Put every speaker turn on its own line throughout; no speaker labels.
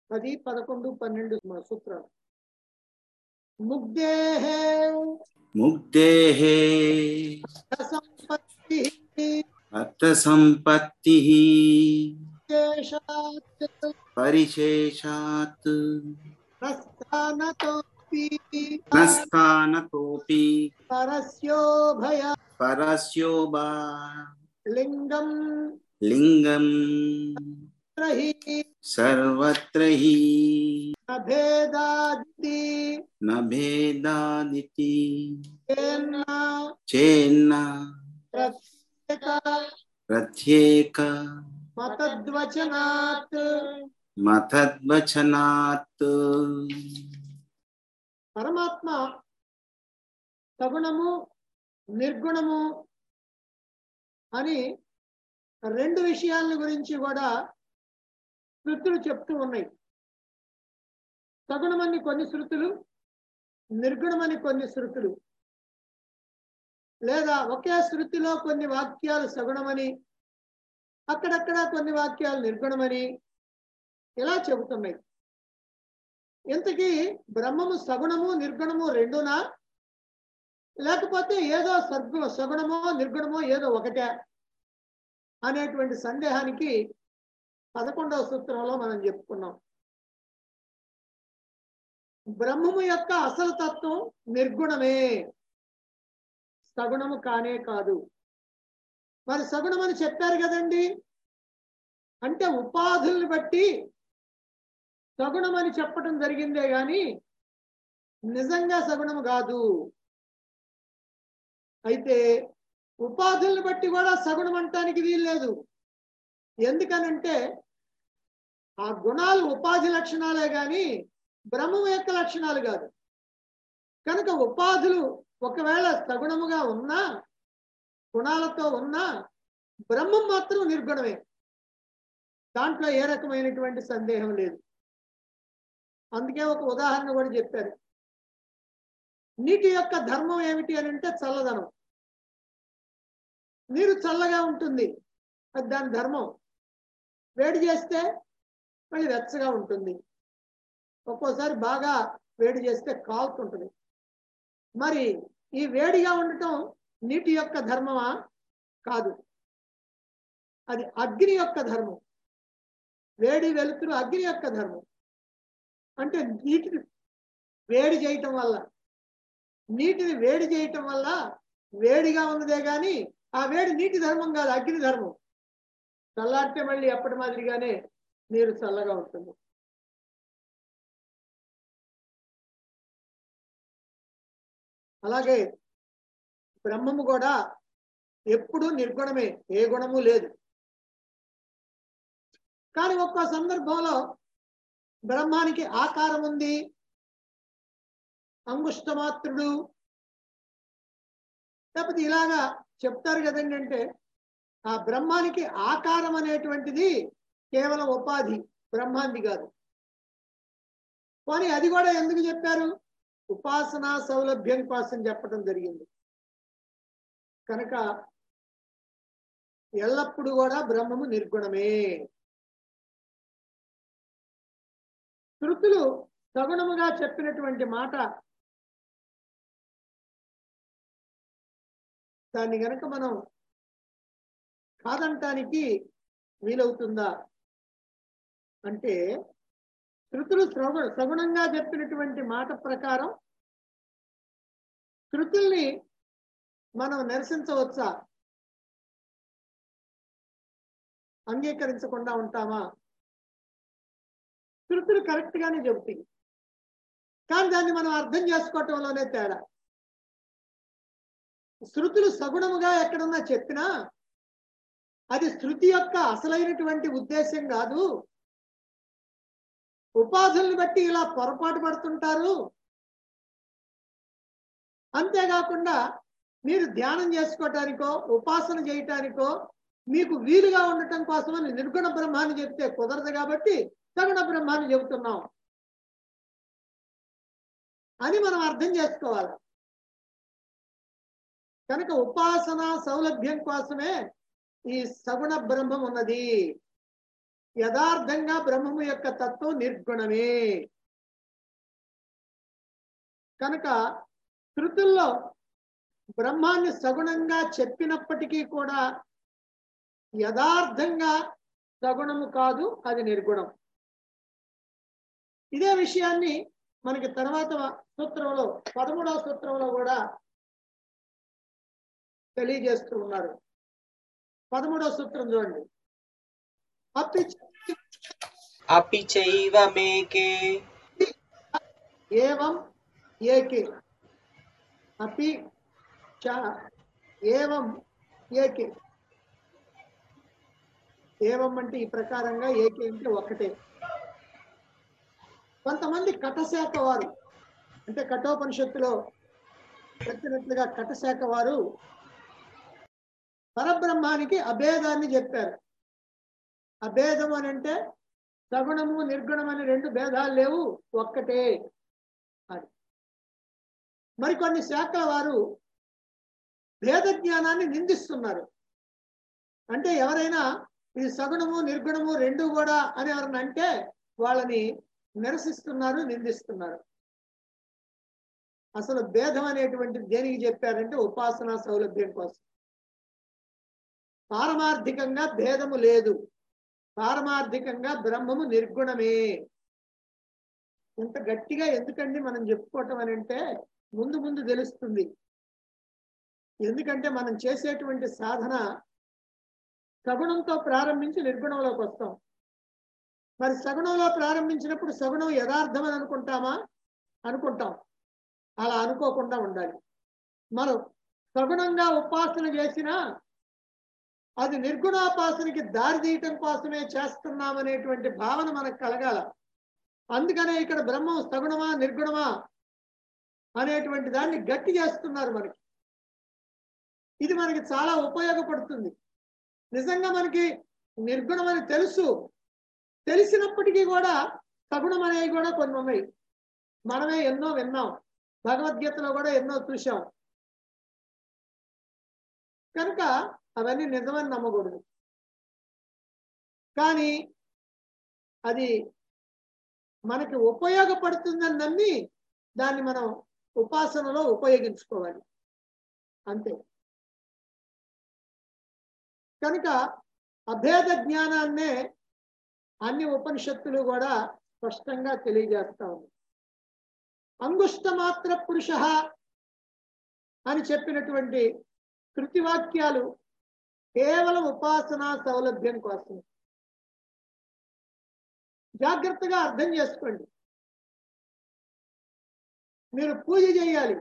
పది పదకొండు పన్నెండు సూత్రాలు ముగ్ధేహే
ముగ్ధేः
సంపత్తి
అర్థసంపత్తిः
శేషాత్
పరిశేషాత్
ప్రస్థానతోపి
నస్థానతోపి
పరస్యోభయ
పరస్యోబా
లింగం
లింగం
రహి
సర్వత్ర హి
అభేదాది
న భేదాదితి
చేన్న
చేన్న
ప్రత్యేక
ప్రత్యేక
మతద్వచనాత్
మతద్వచనాత్
పరమాత్మ సగుణము నిర్గుణము అని రెండు విషయాల గురించి కూడా శృతులు చెప్తూ ఉన్నాయి సగుణమని కొన్ని శృతులు నిర్గుణమని కొన్ని శృతులు లేదా ఒకే శృతిలో కొన్ని వాక్యాలు సగుణమని అక్కడక్కడ కొన్ని వాక్యాలు నిర్గుణమని ఇలా చెబుతున్నాయి ఇంతకీ బ్రహ్మము సగుణము నిర్గుణము రెండునా లేకపోతే ఏదో సద్గు సగుణమో నిర్గుణమో ఏదో ఒకటే అనేటువంటి సందేహానికి పదకొండవ సూత్రంలో మనం చెప్పుకున్నాం బ్రహ్మము యొక్క అసలు తత్వం నిర్గుణమే సగుణము కానే కాదు మరి సగుణం అని చెప్పారు కదండి అంటే ఉపాధుల్ని బట్టి సగుణం అని చెప్పటం జరిగిందే గాని నిజంగా సగుణము కాదు అయితే ఉపాధుల్ని బట్టి కూడా సగుణం అంటానికి వీల్లేదు ఎందుకనంటే ఆ గుణాలు ఉపాధి లక్షణాలే గాని బ్రహ్మం యొక్క లక్షణాలు కాదు కనుక ఉపాధులు ఒకవేళ సగుణముగా ఉన్నా గుణాలతో ఉన్నా బ్రహ్మం మాత్రం నిర్గుణమే దాంట్లో ఏ రకమైనటువంటి సందేహం లేదు అందుకే ఒక ఉదాహరణ కూడా చెప్పారు నీటి యొక్క ధర్మం ఏమిటి అని అంటే చల్లదనం నీరు చల్లగా ఉంటుంది అది దాని ధర్మం వేడి చేస్తే మళ్ళీ వెచ్చగా ఉంటుంది ఒక్కోసారి బాగా వేడి చేస్తే కాలుతుంటుంది మరి ఈ వేడిగా ఉండటం నీటి యొక్క ధర్మమా కాదు అది అగ్ని యొక్క ధర్మం వేడి వెలుతురు అగ్ని యొక్క ధర్మం అంటే నీటిని వేడి చేయటం వల్ల నీటిని వేడి చేయటం వల్ల వేడిగా ఉన్నదే గాని ఆ వేడి నీటి ధర్మం కాదు అగ్ని ధర్మం చల్లారితే మళ్ళీ ఎప్పటి మాదిరిగానే నీరు చల్లగా ఉంటుంది అలాగే బ్రహ్మము కూడా ఎప్పుడూ నిర్గుణమే ఏ గుణము లేదు కానీ ఒక్కో సందర్భంలో బ్రహ్మానికి ఆకారం ఉంది అంగుష్టమాత్రుడు లేకపోతే ఇలాగా చెప్తారు కదండి అంటే ఆ బ్రహ్మానికి ఆకారం అనేటువంటిది కేవలం ఉపాధి బ్రహ్మాంది కాదు కానీ అది కూడా ఎందుకు చెప్పారు ఉపాసన సౌలభ్యం కోసం చెప్పడం జరిగింది కనుక ఎల్లప్పుడూ కూడా బ్రహ్మము నిర్గుణమే శృతులు సగుణముగా చెప్పినటువంటి మాట దాన్ని గనక మనం కాదంటానికి వీలవుతుందా అంటే శృతులు సగు సగుణంగా చెప్పినటువంటి మాట ప్రకారం శృతుల్ని మనం నిరసించవచ్చా అంగీకరించకుండా ఉంటామా శృతులు కరెక్ట్ గానే చెబుతాయి కానీ దాన్ని మనం అర్థం చేసుకోవటంలోనే తేడా శృతులు సగుణముగా ఎక్కడన్నా చెప్పినా అది శృతి యొక్క అసలైనటువంటి ఉద్దేశం కాదు ఉపాధుల్ని బట్టి ఇలా పొరపాటు పడుతుంటారు అంతేకాకుండా మీరు ధ్యానం చేసుకోవటానికో ఉపాసన చేయటానికో మీకు వీలుగా ఉండటం కోసమని నిర్గుణ బ్రహ్మాన్ని చెప్తే కుదరదు కాబట్టి సగుణ బ్రహ్మాన్ని చెబుతున్నాం అని మనం అర్థం చేసుకోవాలి కనుక ఉపాసన సౌలభ్యం కోసమే ఈ సగుణ బ్రహ్మం ఉన్నది యథార్థంగా బ్రహ్మము యొక్క తత్వం నిర్గుణమే కనుక శృతుల్లో బ్రహ్మాన్ని సగుణంగా చెప్పినప్పటికీ కూడా యథార్థంగా సగుణము కాదు అది నిర్గుణం ఇదే విషయాన్ని మనకి తర్వాత సూత్రంలో పదమూడవ సూత్రంలో కూడా తెలియజేస్తూ ఉన్నారు పదమూడవ సూత్రం చూడండి అప్పి
अपि चैव मेके
ఏవం ఏకే అపి చ ఏవం ఏకే ఏవం అంటే ఈ ప్రకారంగా ఏకే అంటే ఒకటే కొంతమంది కటశాఖ వారు అంటే కఠోపనిషత్తులో చెప్పినట్లుగా కటశాఖ వారు పరబ్రహ్మానికి అభేదాన్ని చెప్పారు అభేదం అని అంటే సగుణము నిర్గుణం అని రెండు భేదాలు లేవు ఒక్కటే అని మరికొన్ని శాఖల వారు భేద జ్ఞానాన్ని నిందిస్తున్నారు అంటే ఎవరైనా ఇది సగుణము నిర్గుణము రెండు కూడా అని ఎవరన్నా అంటే వాళ్ళని నిరసిస్తున్నారు నిందిస్తున్నారు అసలు భేదం అనేటువంటిది దేనికి చెప్పారంటే ఉపాసనా సౌలభ్యం కోసం పారమార్థికంగా భేదము లేదు పారమార్థికంగా బ్రహ్మము నిర్గుణమే ఇంత గట్టిగా ఎందుకండి మనం చెప్పుకోవటం అని అంటే ముందు ముందు తెలుస్తుంది ఎందుకంటే మనం చేసేటువంటి సాధన సగుణంతో ప్రారంభించి నిర్గుణంలోకి వస్తాం మరి సగుణంలో ప్రారంభించినప్పుడు సగుణం యథార్థం అని అనుకుంటామా అనుకుంటాం అలా అనుకోకుండా ఉండాలి మనం సగుణంగా ఉపాసన చేసినా అది నిర్గుణోపాసనకి దారి తీయటం కోసమే చేస్తున్నామనేటువంటి భావన మనకు కలగాల అందుకనే ఇక్కడ బ్రహ్మం సగుణమా నిర్గుణమా అనేటువంటి దాన్ని గట్టి చేస్తున్నారు మనకి ఇది మనకి చాలా ఉపయోగపడుతుంది నిజంగా మనకి నిర్గుణం అని తెలుసు తెలిసినప్పటికీ కూడా సగుణం అనేవి కూడా కొన్ని ఉన్నాయి మనమే ఎన్నో విన్నాం భగవద్గీతలో కూడా ఎన్నో చూసాం కనుక అవన్నీ నిజమని నమ్మకూడదు కానీ అది మనకి ఉపయోగపడుతుందని నమ్మి దాన్ని మనం ఉపాసనలో ఉపయోగించుకోవాలి అంతే కనుక అభేద జ్ఞానాన్నే అన్ని ఉపనిషత్తులు కూడా స్పష్టంగా తెలియజేస్తా ఉంది అంగుష్ట మాత్ర పురుష అని చెప్పినటువంటి కృతివాక్యాలు కేవలం ఉపాసనా సౌలభ్యం కోసం జాగ్రత్తగా అర్థం చేసుకోండి మీరు పూజ చేయాలి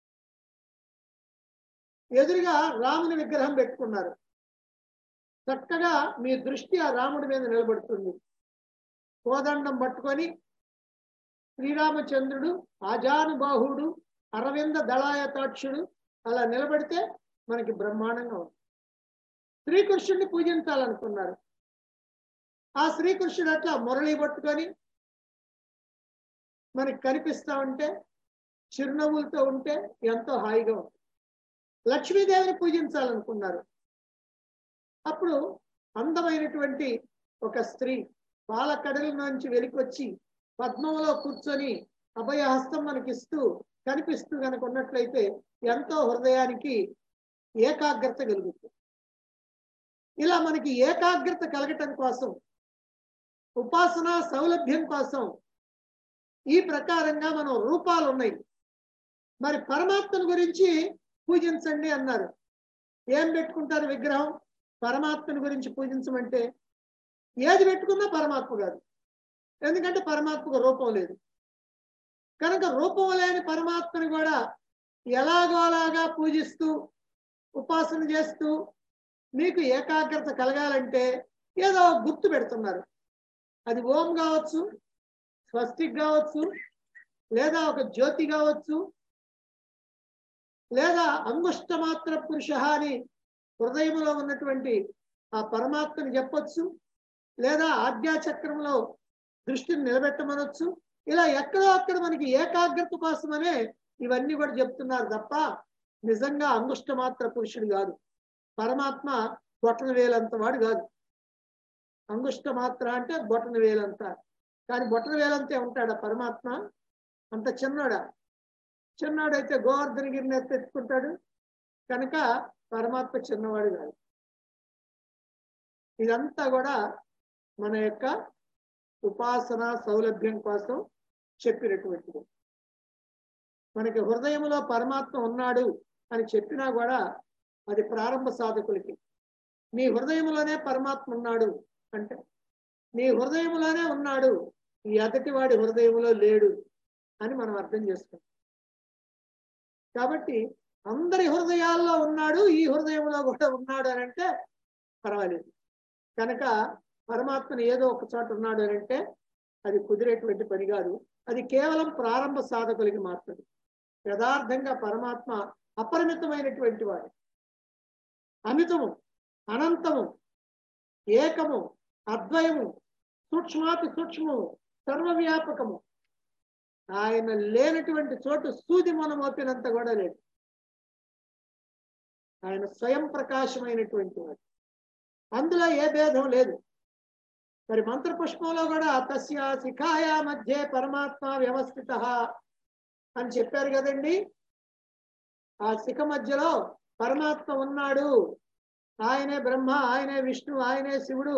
ఎదురుగా రాముని విగ్రహం పెట్టుకున్నారు చక్కగా మీ దృష్టి ఆ రాముడి మీద నిలబడుతుంది కోదండం పట్టుకొని శ్రీరామచంద్రుడు ఆజానుబాహుడు అరవింద దళాయతాక్షుడు అలా నిలబడితే మనకి బ్రహ్మాండంగా ఉంది శ్రీకృష్ణుడిని పూజించాలనుకున్నారు ఆ శ్రీకృష్ణుడు అట్లా మురళి పట్టుకొని మనకి కనిపిస్తా ఉంటే చిరునవ్వులతో ఉంటే ఎంతో హాయిగా ఉంది లక్ష్మీదేవిని పూజించాలనుకున్నారు అప్పుడు అందమైనటువంటి ఒక స్త్రీ పాలకడల నుంచి వెలికొచ్చి పద్మంలో కూర్చొని అభయహస్తం మనకిస్తూ కనిపిస్తూ కనుక ఉన్నట్లయితే ఎంతో హృదయానికి ఏకాగ్రత కలుగుతుంది ఇలా మనకి ఏకాగ్రత కలగటం కోసం ఉపాసన సౌలభ్యం కోసం ఈ ప్రకారంగా మనం రూపాలు ఉన్నాయి మరి పరమాత్మను గురించి పూజించండి అన్నారు ఏం పెట్టుకుంటారు విగ్రహం పరమాత్మని గురించి పూజించమంటే ఏది పెట్టుకున్నా పరమాత్మ కాదు ఎందుకంటే పరమాత్మకు రూపం లేదు కనుక రూపం లేని పరమాత్మని కూడా ఎలాగో అలాగా పూజిస్తూ ఉపాసన చేస్తూ మీకు ఏకాగ్రత కలగాలంటే ఏదో ఒక గుర్తు పెడుతున్నారు అది ఓం కావచ్చు స్వస్తిక్ కావచ్చు లేదా ఒక జ్యోతి కావచ్చు లేదా అంగుష్ట మాత్ర పురుష అని హృదయంలో ఉన్నటువంటి ఆ పరమాత్మని చెప్పొచ్చు లేదా ఆజ్ఞాచక్రంలో దృష్టిని నిలబెట్టమనొచ్చు ఇలా ఎక్కడో అక్కడ మనకి ఏకాగ్రత కోసమనే ఇవన్నీ కూడా చెప్తున్నారు తప్ప నిజంగా అంగుష్ట మాత్ర పురుషుడు కాదు పరమాత్మ పొట్టల వేలంత వాడు కాదు అంగుష్ట మాత్ర అంటే బొటన వేలంత కానీ బొటన వేలంతే ఉంటాడా పరమాత్మ అంత చిన్నోడా చిన్నోడైతే గోవర్ధన గిరిని ఎత్తెత్తుకుంటాడు కనుక పరమాత్మ చిన్నవాడు కాదు ఇదంతా కూడా మన యొక్క ఉపాసన సౌలభ్యం కోసం చెప్పినటువంటిది మనకి హృదయంలో పరమాత్మ ఉన్నాడు అని చెప్పినా కూడా అది ప్రారంభ సాధకులకి నీ హృదయంలోనే పరమాత్మ ఉన్నాడు అంటే నీ హృదయంలోనే ఉన్నాడు ఈ ఎదటివాడి హృదయంలో లేడు అని మనం అర్థం చేసుకుంటాం కాబట్టి అందరి హృదయాల్లో ఉన్నాడు ఈ హృదయంలో కూడా ఉన్నాడు అని అంటే పర్వాలేదు కనుక పరమాత్మని ఏదో ఒక చోట ఉన్నాడు అని అంటే అది కుదిరేటువంటి పని కాదు అది కేవలం ప్రారంభ సాధకులకి మాత్రమే యథార్థంగా పరమాత్మ అపరిమితమైనటువంటి వాడు అమితము అనంతము ఏకము అద్వయము సూక్ష్మాతి సూక్ష్మము సర్వవ్యాపకము ఆయన లేనటువంటి చోటు సూది మనం మోపినంత కూడా లేదు ఆయన స్వయం ప్రకాశమైనటువంటి వాడు అందులో ఏ భేదం లేదు మరి మంత్రపుష్పంలో కూడా తస్య శిఖాయ మధ్య పరమాత్మ వ్యవస్థిత అని చెప్పారు కదండి ఆ శిఖ మధ్యలో పరమాత్మ ఉన్నాడు ఆయనే బ్రహ్మ ఆయనే విష్ణు ఆయనే శివుడు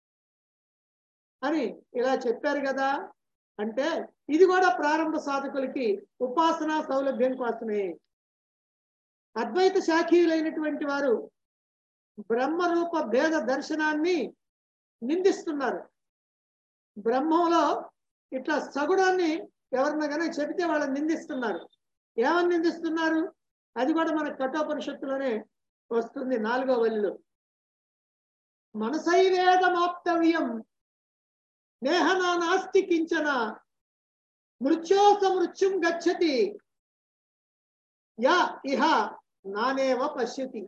అని ఇలా చెప్పారు కదా అంటే ఇది కూడా ప్రారంభ సాధకులకి ఉపాసనా సౌలభ్యం కోసమే అద్వైత శాఖీయులైనటువంటి వారు బ్రహ్మరూప భేద దర్శనాన్ని నిందిస్తున్నారు బ్రహ్మంలో ఇట్లా సగుడాన్ని ఎవరన్నా కానీ చెబితే వాళ్ళని నిందిస్తున్నారు ఏమని నిందిస్తున్నారు అది కూడా మన కఠోపనిషత్తులోనే వస్తుంది నాలుగో వల్లిలో మనసైవేదమాప్తవ్యం నేహనా నాస్తి కించన మృత్యోస మృత్యుం గచ్చతి యా ఇహ నానేవ పశ్యతి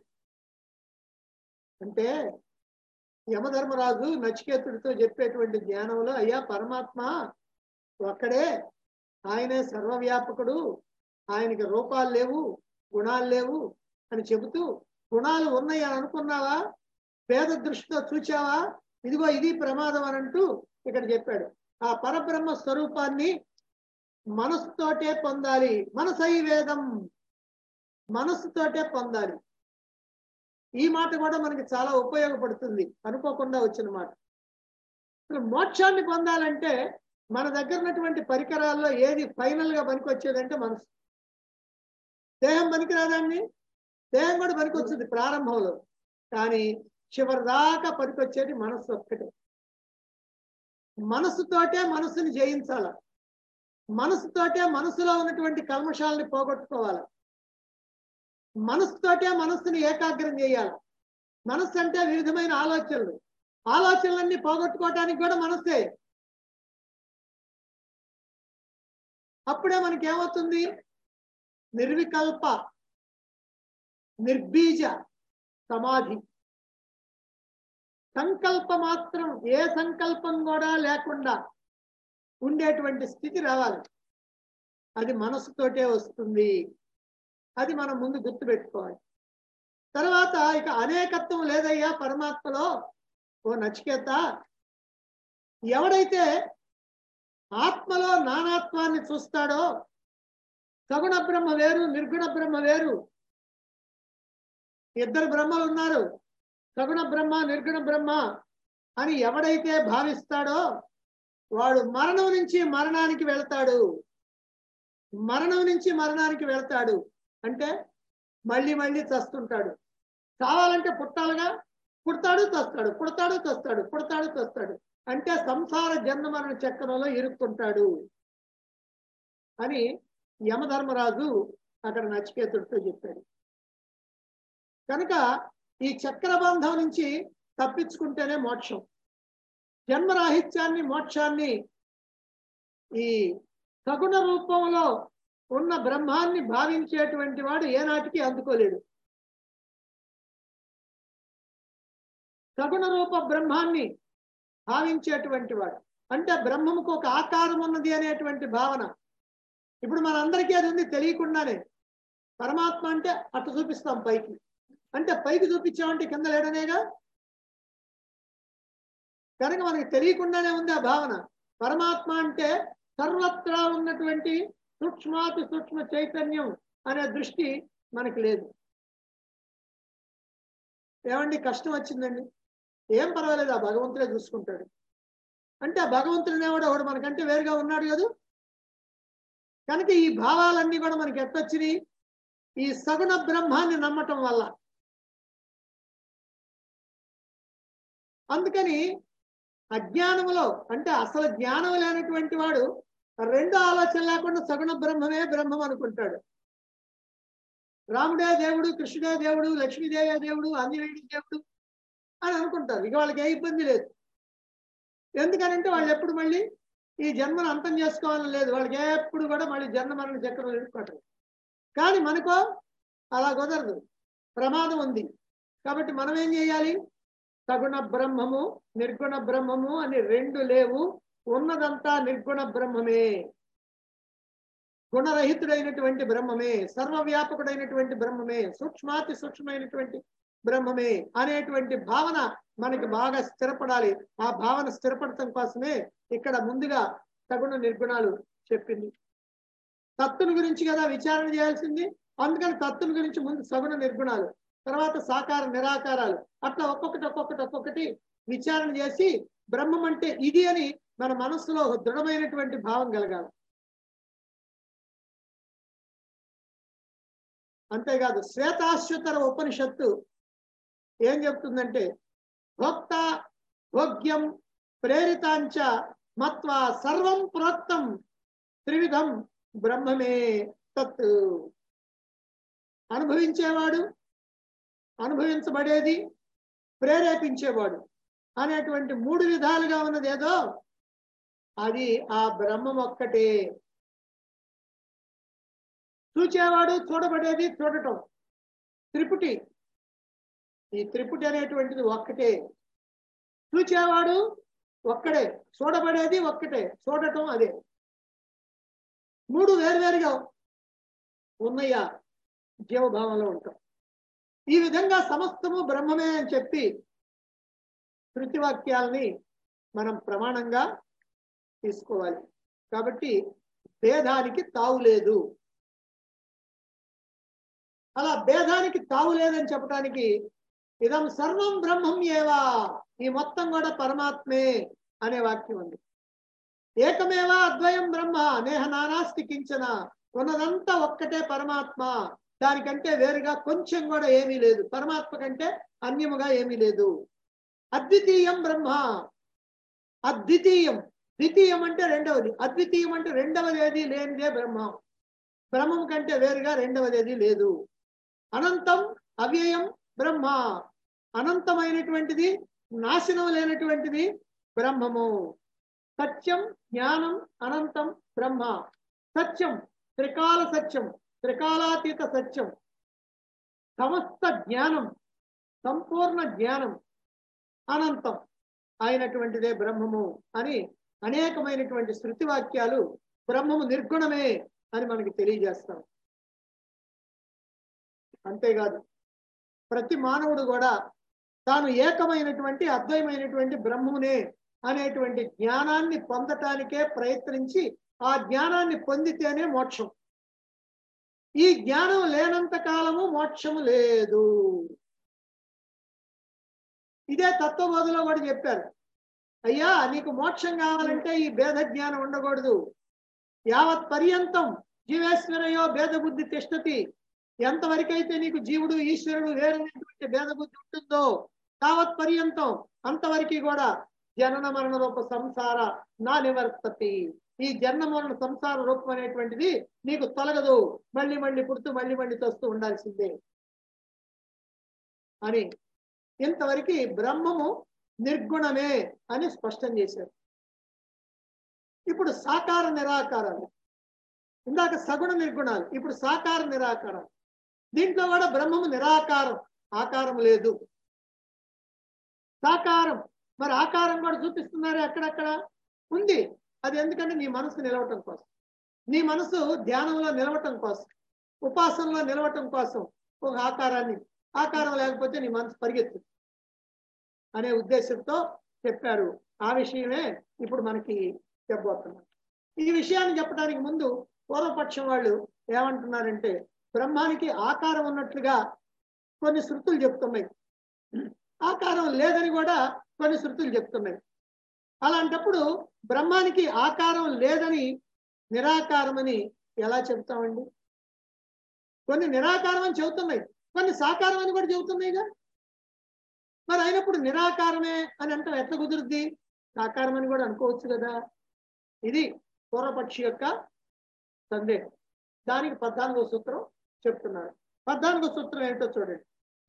అంటే యమధర్మరాజు నచికేతుడితో చెప్పేటువంటి జ్ఞానంలో అయ్యా పరమాత్మ ఒక్కడే ఆయనే సర్వవ్యాపకుడు ఆయనకి రూపాలు లేవు గుణాలు లేవు అని చెబుతూ గుణాలు ఉన్నాయి అని అనుకున్నావా పేద దృష్టితో చూచావా ఇదిగో ఇది ప్రమాదం అని అంటూ ఇక్కడ చెప్పాడు ఆ పరబ్రహ్మ స్వరూపాన్ని మనసుతోటే పొందాలి మనసై వేదం మనసుతోటే పొందాలి ఈ మాట కూడా మనకి చాలా ఉపయోగపడుతుంది అనుకోకుండా వచ్చిన మాట అసలు మోక్షాన్ని పొందాలంటే మన దగ్గర ఉన్నటువంటి పరికరాల్లో ఏది ఫైనల్ గా పనికొచ్చేదంటే మనసు దేహం పనికిరాదండి దేహం కూడా పనికొచ్చింది ప్రారంభంలో కానీ చివరి దాకా పనికొచ్చేది మనస్సు ఒక్కటే మనసుతోటే మనసుని జయించాల మనసుతోటే మనసులో ఉన్నటువంటి కల్మషాలని పోగొట్టుకోవాలి మనసుతోటే మనస్సుని ఏకాగ్రం చేయాలి మనస్సు అంటే వివిధమైన ఆలోచనలు ఆలోచనలన్నీ పోగొట్టుకోవటానికి కూడా మనస్సే అప్పుడే మనకి ఏమవుతుంది నిర్వికల్ప నిర్బీజ సమాధి సంకల్ప మాత్రం ఏ సంకల్పం కూడా లేకుండా ఉండేటువంటి స్థితి రావాలి అది మనసుతోటే వస్తుంది అది మనం ముందు గుర్తుపెట్టుకోవాలి తర్వాత ఇక అనేకత్వం లేదయ్యా పరమాత్మలో ఓ నచికేత ఎవడైతే ఆత్మలో నానాత్వాన్ని చూస్తాడో సగుణ బ్రహ్మ వేరు నిర్గుణ బ్రహ్మ వేరు ఇద్దరు బ్రహ్మలు ఉన్నారు సగుణ బ్రహ్మ నిర్గుణ బ్రహ్మ అని ఎవడైతే భావిస్తాడో వాడు మరణం నుంచి మరణానికి వెళ్తాడు మరణం నుంచి మరణానికి వెళ్తాడు అంటే మళ్ళీ మళ్ళీ చస్తుంటాడు కావాలంటే పుట్టాలుగా పుడతాడు తస్తాడు పుడతాడు తస్తాడు పుడతాడు తస్తాడు అంటే సంసార జన్మ మరణ చక్రంలో ఇరుక్కుంటాడు అని యమధర్మరాజు అక్కడ నచికేతుడితో చెప్పాడు కనుక ఈ చక్రబంధం నుంచి తప్పించుకుంటేనే మోక్షం జన్మరాహిత్యాన్ని మోక్షాన్ని ఈ సగుణ రూపంలో ఉన్న బ్రహ్మాన్ని భావించేటువంటి వాడు ఏనాటికి అందుకోలేడు సగుణ రూప బ్రహ్మాన్ని భావించేటువంటి వాడు అంటే బ్రహ్మముకు ఒక ఆకారం ఉన్నది అనేటువంటి భావన ఇప్పుడు మనందరికీ అది ఉంది తెలియకుండానే పరమాత్మ అంటే అటు చూపిస్తాం పైకి అంటే పైకి చూపించామంటే కింద లేడనేగా కనుక మనకి తెలియకుండానే ఉంది ఆ భావన పరమాత్మ అంటే సర్వత్రా ఉన్నటువంటి సూక్ష్మాతి సూక్ష్మ చైతన్యం అనే దృష్టి మనకి లేదు ఏమండి కష్టం వచ్చిందండి ఏం పర్వాలేదు ఆ భగవంతుడే చూసుకుంటాడు అంటే ఆ భగవంతుడు ఎవడో ఒకడు మనకంటే వేరుగా ఉన్నాడు కదా కనుక ఈ భావాలన్నీ కూడా మనకి ఎట్టొచ్చినాయి ఈ సగుణ బ్రహ్మాన్ని నమ్మటం వల్ల అందుకని అజ్ఞానములో అంటే అసలు జ్ఞానం లేనటువంటి వాడు రెండు ఆలోచన లేకుండా సగుణ బ్రహ్మమే బ్రహ్మం అనుకుంటాడు రాముడే దేవుడు కృష్ణుడే దేవుడు లక్ష్మీదేవే దేవుడు ఆంజనేయుడు దేవుడు అని అనుకుంటారు ఇక వాళ్ళకి ఏ ఇబ్బంది లేదు ఎందుకనంటే వాళ్ళు ఎప్పుడు మళ్ళీ ఈ జన్మను అంతం చేసుకోవాలని లేదు వాళ్ళకి ఎప్పుడు కూడా మళ్ళీ జన్మ మరణ చక్రం ఎదుర్కోవటం కానీ మనకో అలా కుదరదు ప్రమాదం ఉంది కాబట్టి మనం ఏం చేయాలి సగుణ బ్రహ్మము నిర్గుణ బ్రహ్మము అని రెండు లేవు ఉన్నదంతా నిర్గుణ బ్రహ్మమే గుణరహితుడైనటువంటి బ్రహ్మమే సర్వవ్యాపకుడైనటువంటి బ్రహ్మమే సూక్ష్మాతి సూక్ష్మమైనటువంటి బ్రహ్మమే అనేటువంటి భావన మనకి బాగా స్థిరపడాలి ఆ భావన స్థిరపడటం కోసమే ఇక్కడ ముందుగా సగుణ నిర్గుణాలు చెప్పింది తత్తుని గురించి కదా విచారణ చేయాల్సింది అందుకని తత్తుని గురించి ముందు సగుణ నిర్గుణాలు తర్వాత సాకార నిరాకారాలు అట్లా ఒక్కొక్కటి ఒక్కొక్కటి ఒక్కొక్కటి విచారణ చేసి బ్రహ్మం అంటే ఇది అని మన మనస్సులో ఒక దృఢమైనటువంటి భావం కలగాలి అంతేకాదు శ్వేతాశ్వతర ఉపనిషత్తు ఏం చెప్తుందంటే భోక్త భోగ్యం ప్రేరితాంచ మత్వా సర్వం ప్రోక్తం త్రివిధం బ్రహ్మమే తత్ అనుభవించేవాడు అనుభవించబడేది ప్రేరేపించేవాడు అనేటువంటి మూడు విధాలుగా ఉన్నది ఏదో అది ఆ బ్రహ్మం ఒక్కటే చూచేవాడు చూడబడేది చూడటం త్రిపుటి ఈ త్రిపుటి అనేటువంటిది ఒక్కటే చూచేవాడు ఒక్కడే చూడబడేది ఒక్కటే చూడటం అదే మూడు వేరువేరుగా ఉన్నయ్యా జీవభావంలో ఉంటాం ఈ విధంగా సమస్తము బ్రహ్మమే అని చెప్పి శృతివాక్యాల్ని మనం ప్రమాణంగా తీసుకోవాలి కాబట్టి భేదానికి తావు లేదు అలా భేదానికి తావు లేదని చెప్పడానికి ఇదం సర్వం బ్రహ్మం ఏవా ఈ మొత్తం కూడా పరమాత్మే అనే వాక్యం ఉంది ఏకమేవా అద్వయం బ్రహ్మ నేహ నానాస్తి కించన ఉన్నదంతా ఒక్కటే పరమాత్మ దానికంటే వేరుగా కొంచెం కూడా ఏమీ లేదు పరమాత్మ కంటే అన్యముగా ఏమీ లేదు అద్వితీయం బ్రహ్మ అద్వితీయం ద్వితీయం అంటే రెండవది అద్వితీయం అంటే రెండవది ఏది లేనిదే బ్రహ్మ బ్రహ్మం కంటే వేరుగా రెండవది ఏది లేదు అనంతం అవ్యయం బ్రహ్మ అనంతమైనటువంటిది నాశనం లేనటువంటిది బ్రహ్మము సత్యం జ్ఞానం అనంతం బ్రహ్మ సత్యం త్రికాల సత్యం త్రికాలాతీత సత్యం సమస్త జ్ఞానం సంపూర్ణ జ్ఞానం అనంతం అయినటువంటిదే బ్రహ్మము అని అనేకమైనటువంటి శృతి వాక్యాలు బ్రహ్మము నిర్గుణమే అని మనకి తెలియజేస్తాం అంతేకాదు ప్రతి మానవుడు కూడా తాను ఏకమైనటువంటి అద్వైమైనటువంటి బ్రహ్మమునే అనేటువంటి జ్ఞానాన్ని పొందటానికే ప్రయత్నించి ఆ జ్ఞానాన్ని పొందితేనే మోక్షం ఈ జ్ఞానం లేనంత కాలము మోక్షము లేదు ఇదే తత్వబోధలో కూడా చెప్పారు అయ్యా నీకు మోక్షం కావాలంటే ఈ భేద జ్ఞానం ఉండకూడదు యావత్ పర్యంతం జీవేశ్వరయో భేద బుద్ధి తిష్టతి ఎంతవరకైతే నీకు జీవుడు ఈశ్వరుడు వేరైనటువంటి భేద బుద్ధి ఉంటుందో తావత్ పర్యంతం అంతవరకు కూడా జనన మరణ రూప సంసార నా నివర్తతి ఈ జన్మ మరణ సంసార రూపం అనేటువంటిది నీకు తొలగదు మళ్ళీ మళ్ళీ పుడుతూ మళ్ళీ మళ్ళీ తస్తూ ఉండాల్సిందే అని ఇంతవరకు బ్రహ్మము నిర్గుణమే అని స్పష్టం చేశారు ఇప్పుడు సాకార నిరాకారాలు ఇందాక సగుణ నిర్గుణాలు ఇప్పుడు సాకార నిరాకారాలు దీంట్లో కూడా బ్రహ్మము నిరాకారం ఆకారం లేదు సాకారం మరి ఆకారం కూడా చూపిస్తున్నారు అక్కడక్కడ ఉంది అది ఎందుకంటే నీ మనసు నిలవటం కోసం నీ మనసు ధ్యానంలో నిలవటం కోసం ఉపాసనలో నిలవటం కోసం ఒక ఆకారాన్ని ఆకారం లేకపోతే నీ మనసు పరిగెత్తు అనే ఉద్దేశంతో చెప్పారు ఆ విషయమే ఇప్పుడు మనకి చెప్పబోతున్నాం ఈ విషయాన్ని చెప్పడానికి ముందు పూర్వపక్షం వాళ్ళు ఏమంటున్నారంటే బ్రహ్మానికి ఆకారం ఉన్నట్లుగా కొన్ని శృతులు చెప్తున్నాయి ఆకారం లేదని కూడా కొన్ని శృతులు చెప్తున్నాయి అలాంటప్పుడు బ్రహ్మానికి ఆకారం లేదని నిరాకారమని ఎలా చెప్తామండి కొన్ని నిరాకారం అని చెబుతున్నాయి కొన్ని సాకారం అని కూడా చెబుతున్నాయిగా మరి అయినప్పుడు నిరాకారమే అని అంటే ఎట్లా కుదురుద్ది సాకారం అని కూడా అనుకోవచ్చు కదా ఇది పూర్వపక్షి యొక్క సందేహం దానికి పద్నాలుగో సూత్రం చెప్తున్నారు పద్నాలుగో సూత్రం ఏంటో చూడండి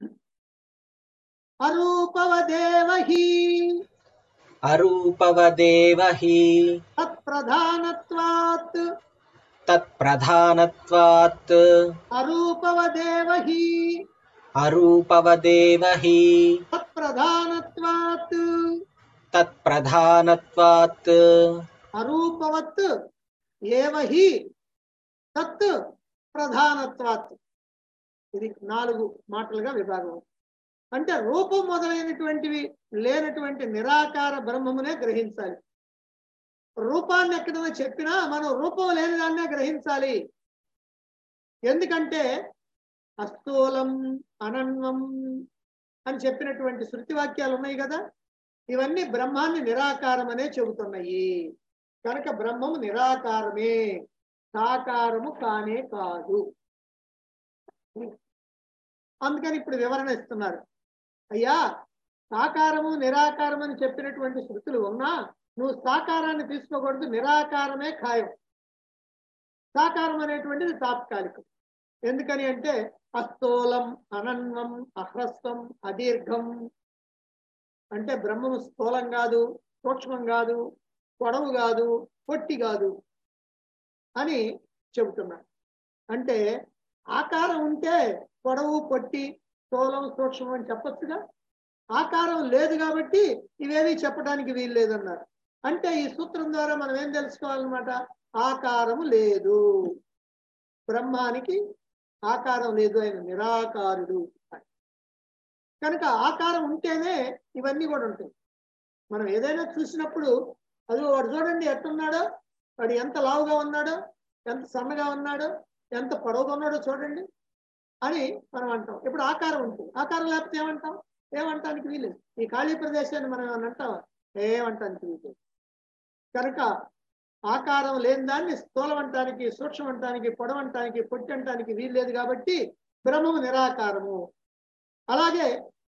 అరూపవదేవహి
అరూపవదేవ హి
తత్ప్రధానత్వాత్
తత్ప్రధానత్వాత్
అరూపవదేవహి
అరూపవదేవ హి
తత్ప్రధానత్వాత్
తత్ప్రధానత్వాత్
అరూపవత్ ఏవహి తత్ ప్రధానత్వాత్ ఇది నాలుగు మాటలుగా విభాగం అంటే రూపం మొదలైనటువంటివి లేనటువంటి నిరాకార బ్రహ్మమునే గ్రహించాలి రూపాన్ని ఎక్కడైనా చెప్పినా మనం రూపం లేని దాన్నే గ్రహించాలి ఎందుకంటే అస్థూలం అనన్వం అని చెప్పినటువంటి శృతి వాక్యాలు ఉన్నాయి కదా ఇవన్నీ బ్రహ్మాన్ని నిరాకారమనే చెబుతున్నాయి కనుక బ్రహ్మము నిరాకారమే సాకారము కానే కాదు అందుకని ఇప్పుడు వివరణ ఇస్తున్నారు అయ్యా సాకారము నిరాకారం అని చెప్పినటువంటి శృతులు ఉన్నా నువ్వు సాకారాన్ని తీసుకోకూడదు నిరాకారమే ఖాయం సాకారం అనేటువంటిది తాత్కాలికం ఎందుకని అంటే అస్థూలం అనన్వం అహ్రస్వం అదీర్ఘం అంటే బ్రహ్మము స్థూలం కాదు సూక్ష్మం కాదు పొడవు కాదు పొట్టి కాదు అని చెబుతున్నారు అంటే ఆకారం ఉంటే పొడవు పొట్టి స్థూలం సూక్ష్మం అని చెప్పొచ్చుగా ఆకారం లేదు కాబట్టి ఇవేవి చెప్పడానికి వీలు లేదన్నారు అంటే ఈ సూత్రం ద్వారా మనం ఏం తెలుసుకోవాలన్నమాట ఆకారం లేదు బ్రహ్మానికి ఆకారం లేదు ఆయన నిరాకారుడు కనుక ఆకారం ఉంటేనే ఇవన్నీ కూడా ఉంటాయి మనం ఏదైనా చూసినప్పుడు అది వాడు చూడండి ఎట్టున్నాడో వాడు ఎంత లావుగా ఉన్నాడో ఎంత సన్నగా ఉన్నాడో ఎంత పొడవుగా ఉన్నాడో చూడండి అని మనం అంటాం ఇప్పుడు ఆకారం ఉంటుంది ఆకారం లేకపోతే ఏమంటాం ఏమంటానికి వీలేదు ఈ ఖాళీ ప్రదేశాన్ని మనం ఏమన్నా అంటావా ఏమంటానికి వీలేదు కనుక ఆకారం లేని దాన్ని స్థూలం అంటానికి సూక్ష్మం అంటానికి పొడవు అంటానికి పొట్టి అంటానికి వీల్లేదు కాబట్టి బ్రహ్మము నిరాకారము అలాగే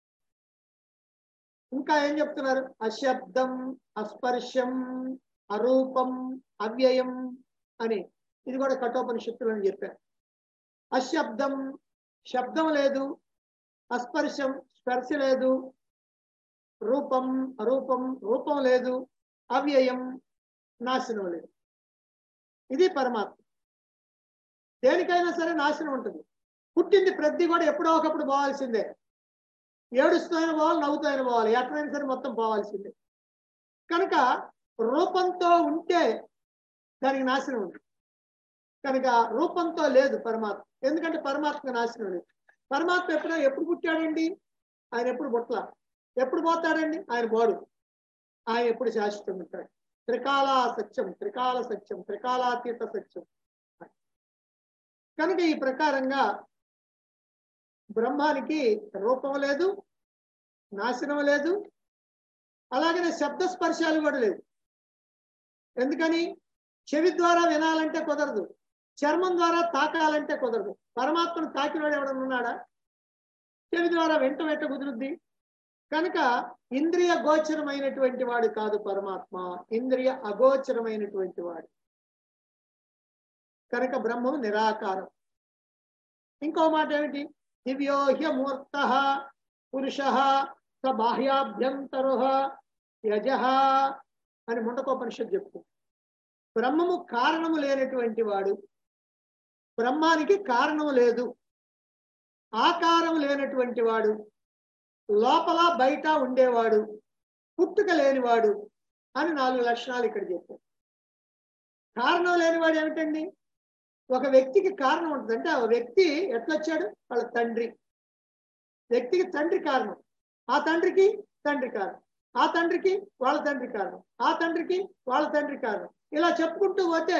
ఇంకా ఏం చెప్తున్నారు అశబ్దం అస్పర్శం అరూపం అవ్యయం అని ఇది కూడా కఠోపనిషత్తులు అని చెప్పారు అశబ్దం శబ్దం లేదు అస్పర్శం స్పర్శ లేదు రూపం అరూపం రూపం లేదు అవ్యయం నాశనం లేదు ఇది పరమాత్మ దేనికైనా సరే నాశనం ఉంటుంది పుట్టింది ప్రతి కూడా ఎప్పుడో ఒకప్పుడు పోవాల్సిందే ఏడుస్తూ అయినా పోవాలి నవ్వుతూ అయినా పోవాలి ఎక్కడైనా సరే మొత్తం పోవాల్సిందే కనుక రూపంతో ఉంటే దానికి నాశనం ఉంది కనుక రూపంతో లేదు పరమాత్మ ఎందుకంటే పరమాత్మ నాశనం లేదు పరమాత్మ ఎప్పుడో ఎప్పుడు పుట్టాడండి ఆయన ఎప్పుడు పుట్ల ఎప్పుడు పోతాడండి ఆయన పోడు ఆయన ఎప్పుడు శాశ్వతం ఉంటాడు త్రికాల సత్యం త్రికాల సత్యం త్రికాలాతీత సత్యం కనుక ఈ ప్రకారంగా బ్రహ్మానికి రూపం లేదు నాశనం లేదు అలాగనే శబ్ద స్పర్శాలు కూడా లేదు ఎందుకని చెవి ద్వారా వినాలంటే కుదరదు చర్మం ద్వారా తాకాలంటే కుదరదు పరమాత్మను తాకినవాడు ఎవడన్నా ఉన్నాడా చెవి ద్వారా వెంట వెంట కుదురుద్ది కనుక ఇంద్రియ గోచరమైనటువంటి వాడు కాదు పరమాత్మ ఇంద్రియ అగోచరమైనటువంటి వాడు కనుక బ్రహ్మము నిరాకారం ఇంకో మాట ఏమిటి దివ్యోహ్యమూర్త పురుష స బాహ్యాభ్యంతరు యజ అని ముండకోపనిషత్ చెప్తుంది బ్రహ్మము కారణము లేనటువంటి వాడు బ్రహ్మానికి కారణము లేదు ఆకారం లేనటువంటి వాడు లోపల బయట ఉండేవాడు పుట్టుక లేనివాడు అని నాలుగు లక్షణాలు ఇక్కడ చెప్పారు కారణం లేనివాడు ఏమిటండి ఒక వ్యక్తికి కారణం ఉంటుంది అంటే ఆ వ్యక్తి ఎట్లొచ్చాడు వాళ్ళ తండ్రి వ్యక్తికి తండ్రి కారణం ఆ తండ్రికి తండ్రి కారణం ఆ తండ్రికి వాళ్ళ తండ్రి కారణం ఆ తండ్రికి వాళ్ళ తండ్రి కారణం ఇలా చెప్పుకుంటూ పోతే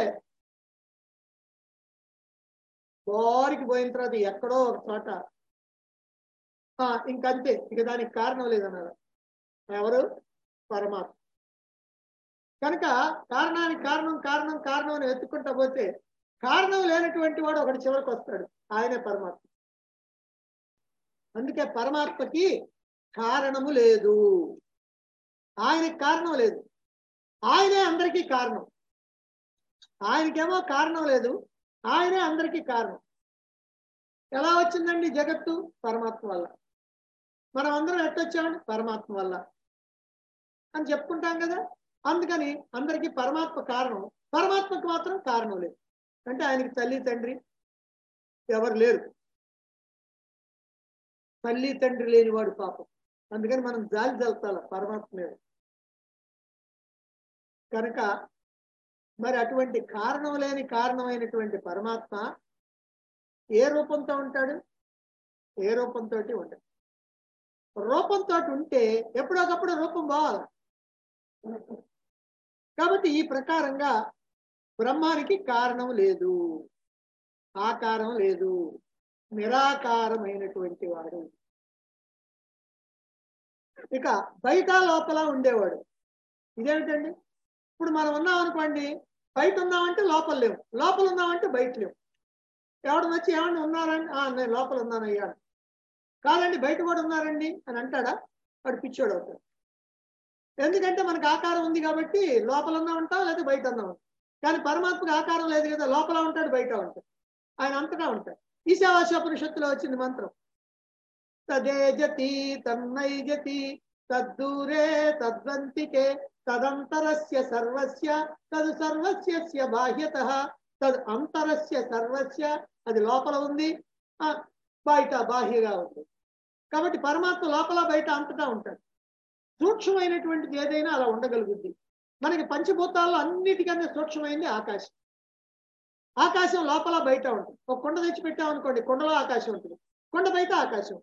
బోరికి పోయిన తర్వాత ఎక్కడో ఒక చోట ఆ, ఇంకంతే ఇక దానికి కారణం లేదన్నారు ఎవరు పరమాత్మ కనుక కారణానికి కారణం కారణం కారణం అని వెతుక్కుంటా పోతే కారణం లేనటువంటి వాడు ఒకటి చివరికి వస్తాడు ఆయనే పరమాత్మ అందుకే పరమాత్మకి కారణము లేదు ఆయనకి కారణం లేదు ఆయనే అందరికీ కారణం ఆయనకేమో కారణం లేదు ఆయనే అందరికీ కారణం ఎలా వచ్చిందండి జగత్తు పరమాత్మ వల్ల మనం అందరం ఎట్టొచ్చామండి పరమాత్మ వల్ల అని చెప్పుకుంటాం కదా అందుకని అందరికీ పరమాత్మ కారణం పరమాత్మకు మాత్రం కారణం లేదు అంటే ఆయనకి తల్లి తండ్రి ఎవరు లేరు తల్లి తండ్రి లేనివాడు పాపం అందుకని మనం జాలి జల్తాల పరమాత్మ మీద కనుక మరి అటువంటి కారణం లేని కారణమైనటువంటి పరమాత్మ ఏ రూపంతో ఉంటాడు ఏ రూపంతో ఉంటాడు రూపంతో ఉంటే ఎప్పుడొకప్పుడు రూపం పోవాలి కాబట్టి ఈ ప్రకారంగా బ్రహ్మానికి కారణం లేదు ఆకారం లేదు నిరాకారమైనటువంటి వాడు ఇక బయట లోపల ఉండేవాడు ఇదేమిటండి ఇప్పుడు మనం ఉన్నాం అనుకోండి బయట ఉన్నామంటే లోపల లేవు లోపల ఉన్నామంటే బయట లేవు ఎవడు వచ్చి ఏమన్నా ఉన్నారండి "ఆ, నేను లోపల ఉన్నాను అయ్యా కాదండి బయట కూడా ఉన్నారండి అని అంటాడా వాడు పిచ్చోడు అవుతాడు ఎందుకంటే మనకు ఆకారం ఉంది కాబట్టి లోపల ఉన్నా ఉంటాం లేదా బయట ఉన్నా ఉంటాం కానీ పరమాత్మకు ఆకారం లేదు కదా లోపల ఉంటాడు బయట ఉంటాడు ఆయన అంతటా ఉంటాడు ఈశావాస్యోపనిషత్తులో వచ్చింది మంత్రం తదేజతి తన్నైజతి తద్దూరే తద్వంతికే తదంతరస్య సర్వస్య తదు సర్వస్య బాహ్యత తద్ అంతరస్య సర్వస్య అది లోపల ఉంది ఆ, బయట బాహ్యగా ఉంది కాబట్టి పరమాత్మ లోపల బయట అంతటా ఉంటాడు సూక్ష్మమైనటువంటిది ఏదైనా అలా ఉండగలుగుద్ది మనకి పంచభూతాల్లో అన్నిటికన్నా సూక్ష్మమైంది ఆకాశం ఆకాశం లోపల బయట ఉంటుంది ఒక కొండ తెచ్చి పెట్టామనుకోండి కొండలో ఆకాశం ఉంటుంది కొండ బయట ఆకాశం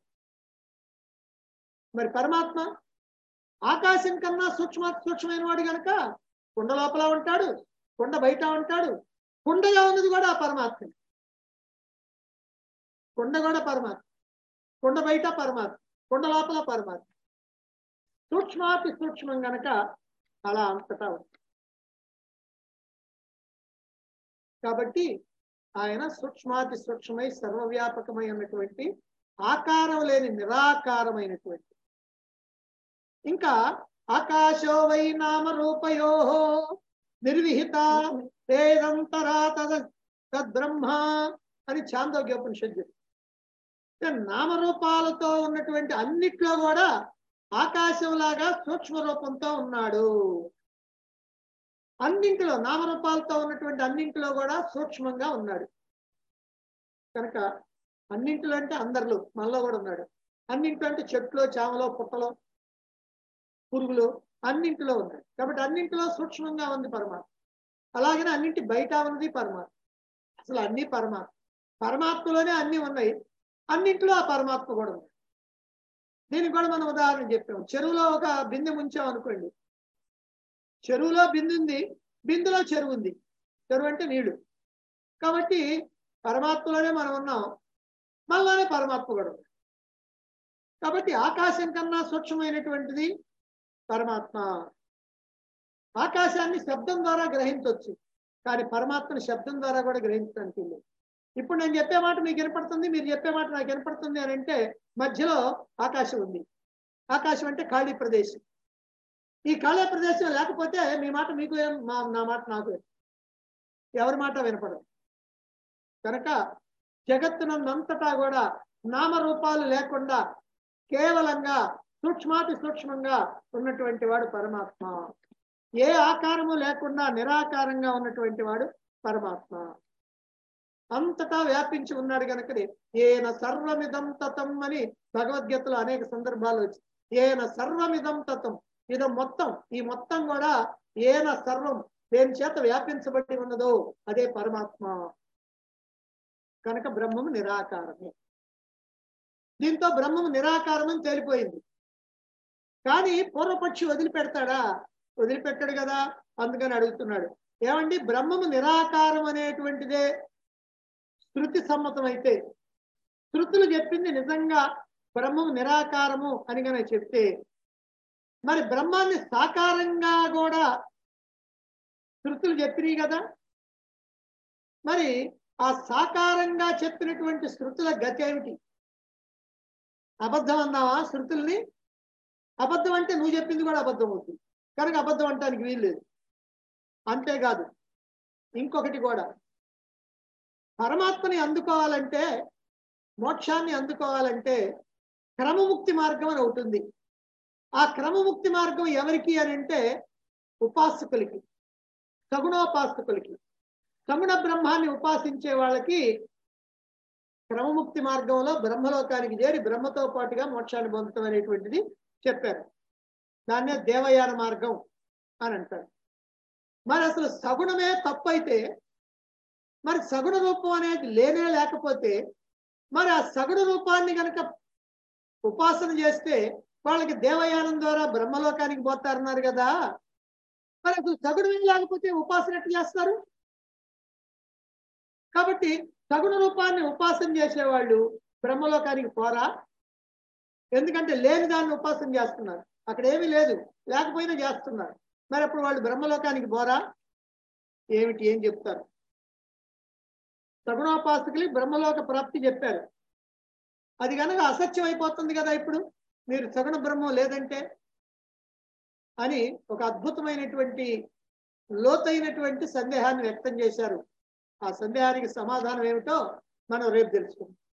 మరి పరమాత్మ ఆకాశం కన్నా సూక్ష్మ సూక్ష్మమైన వాడు గనక కొండ లోపల ఉంటాడు కొండ బయట ఉంటాడు కొండగా ఉన్నది కూడా ఆ పరమాత్మ కొండ కూడా పరమాత్మ కొండ బయట పరమాత్మ కొండ లోపల పరమాత్మ సూక్ష్మాతి సూక్ష్మం గనక అలా అంతటా ఉంది కాబట్టి ఆయన సూక్ష్మాతి సూక్ష్మై సర్వవ్యాపకమై ఉన్నటువంటి ఆకారం లేని నిరాకారమైనటువంటి ఇంకా ఆకాశో వై నామ రూపయో నిర్విహిత వేదంతరా తద తద్బ్రహ్మ అని చాందోగ్యోపనిషత్తు చెప్తుంది నామరూపాలతో ఉన్నటువంటి అన్నిట్లో కూడా ఆకాశంలాగా సూక్ష్మ రూపంతో ఉన్నాడు అన్నింటిలో నామరూపాలతో ఉన్నటువంటి అన్నింటిలో కూడా సూక్ష్మంగా ఉన్నాడు కనుక అన్నింటిలో అంటే అందరిలో మనలో కూడా ఉన్నాడు అన్నింటిలో అంటే చెట్లు చామలో పుట్టలో పురుగులు అన్నింటిలో ఉన్నాడు కాబట్టి అన్నింటిలో సూక్ష్మంగా ఉంది పరమాత్మ అలాగనే అన్నింటి బయట ఉన్నది పరమాత్మ అసలు అన్ని పరమాత్మ పరమాత్మలోనే అన్ని ఉన్నాయి అన్నింటిలో ఆ పరమాత్మ కూడా ఉంది దీనికి కూడా మనం ఉదాహరణ చెప్పాం చెరువులో ఒక బిందె ముంచాం అనుకోండి చెరువులో బిందె ఉంది బిందులో చెరువు ఉంది చెరువు అంటే నీళ్లు కాబట్టి పరమాత్మలోనే మనం ఉన్నాం మనలోనే పరమాత్మ కూడా ఉంది కాబట్టి ఆకాశం కన్నా సూక్ష్మమైనటువంటిది పరమాత్మ ఆకాశాన్ని శబ్దం ద్వారా గ్రహించవచ్చు కానీ పరమాత్మని శబ్దం ద్వారా కూడా గ్రహించడానికి లేదు ఇప్పుడు నేను చెప్పే మాట మీకు వినపడుతుంది మీరు చెప్పే మాట నాకు వినపడుతుంది అని అంటే మధ్యలో ఆకాశం ఉంది ఆకాశం అంటే ఖాళీ ప్రదేశం ఈ ఖాళీ ప్రదేశం లేకపోతే మీ మాట మీకు ఏం మా నా మాట నాకు ఏం. ఎవరి మాట వినపడదు కనుక జగత్తునందంతటా కూడా నామరూపాలు లేకుండా కేవలంగా సూక్ష్మాతి సూక్ష్మంగా ఉన్నటువంటి వాడు పరమాత్మ ఏ ఆకారము లేకుండా నిరాకారంగా ఉన్నటువంటి వాడు పరమాత్మ అంతటా వ్యాపించి ఉన్నాడు కనుకనే ఏన సర్వమిదం తతం అని భగవద్గీతలో అనేక సందర్భాలు వచ్చి ఏన సర్వమిదం తతం ఇదం మొత్తం ఈ మొత్తం కూడా ఏన సర్వం దేని చేత వ్యాపించబడి ఉన్నదో అదే పరమాత్మ కనుక బ్రహ్మము నిరాకారమే దీంతో బ్రహ్మము నిరాకారమని తేలిపోయింది కానీ పూర్వపక్షి వదిలిపెడతాడా వదిలిపెట్టాడు కదా అందుకని అడుగుతున్నాడు ఏమండి బ్రహ్మము నిరాకారం అనేటువంటిదే శృతి సమ్మతం అయితే శృతులు చెప్పింది నిజంగా బ్రహ్మము నిరాకారము అని కనుక చెప్తే మరి బ్రహ్మాన్ని సాకారంగా కూడా శృతులు చెప్పినాయి కదా మరి ఆ సాకారంగా చెప్పినటువంటి శృతుల గతి ఏమిటి అబద్ధం అన్నావా శృతుల్ని అబద్ధం అంటే నువ్వు చెప్పింది కూడా అబద్ధం అవుతుంది కనుక అబద్ధం అంటానికి వీల్లేదు అంతేకాదు ఇంకొకటి కూడా పరమాత్మని అందుకోవాలంటే మోక్షాన్ని అందుకోవాలంటే క్రమముక్తి మార్గం అని ఒకటి ఉంది ఆ క్రమముక్తి మార్గం ఎవరికి అని అంటే ఉపాసకులకి సగుణోపాసకులకి సగుణ బ్రహ్మాన్ని ఉపాసించే వాళ్ళకి క్రమముక్తి మార్గంలో బ్రహ్మలోకానికి చేరి బ్రహ్మతో పాటుగా మోక్షాన్ని పొందటం అనేటువంటిది చెప్పారు దాన్నే దేవయాన మార్గం అని అంటారు మరి అసలు సగుణమే తప్పైతే మరి సగుణ రూపం అనేది లేనే లేకపోతే మరి ఆ సగుణ రూపాన్ని కనుక ఉపాసన చేస్తే వాళ్ళకి దేవయానం ద్వారా బ్రహ్మలోకానికి పోతారన్నారు కదా మరి అసలు సగుణమే లేకపోతే ఉపాసన ఎట్లా చేస్తారు కాబట్టి సగుణ రూపాన్ని ఉపాసన చేసేవాళ్ళు బ్రహ్మలోకానికి పోరా ఎందుకంటే లేని దాన్ని ఉపాసన చేస్తున్నారు అక్కడ ఏమీ లేదు లేకపోయినా చేస్తున్నారు మరి అప్పుడు వాళ్ళు బ్రహ్మలోకానికి పోరా ఏమిటి ఏం చెప్తారు సగుణోపాసకులు బ్రహ్మలోక ప్రాప్తి చెప్పారు అది కనుక అసత్యం అయిపోతుంది కదా ఇప్పుడు మీరు సగుణ బ్రహ్మం లేదంటే అని ఒక అద్భుతమైనటువంటి లోతైనటువంటి సందేహాన్ని వ్యక్తం చేశారు ఆ సందేహానికి సమాధానం ఏమిటో మనం రేపు తెలుసుకుందాం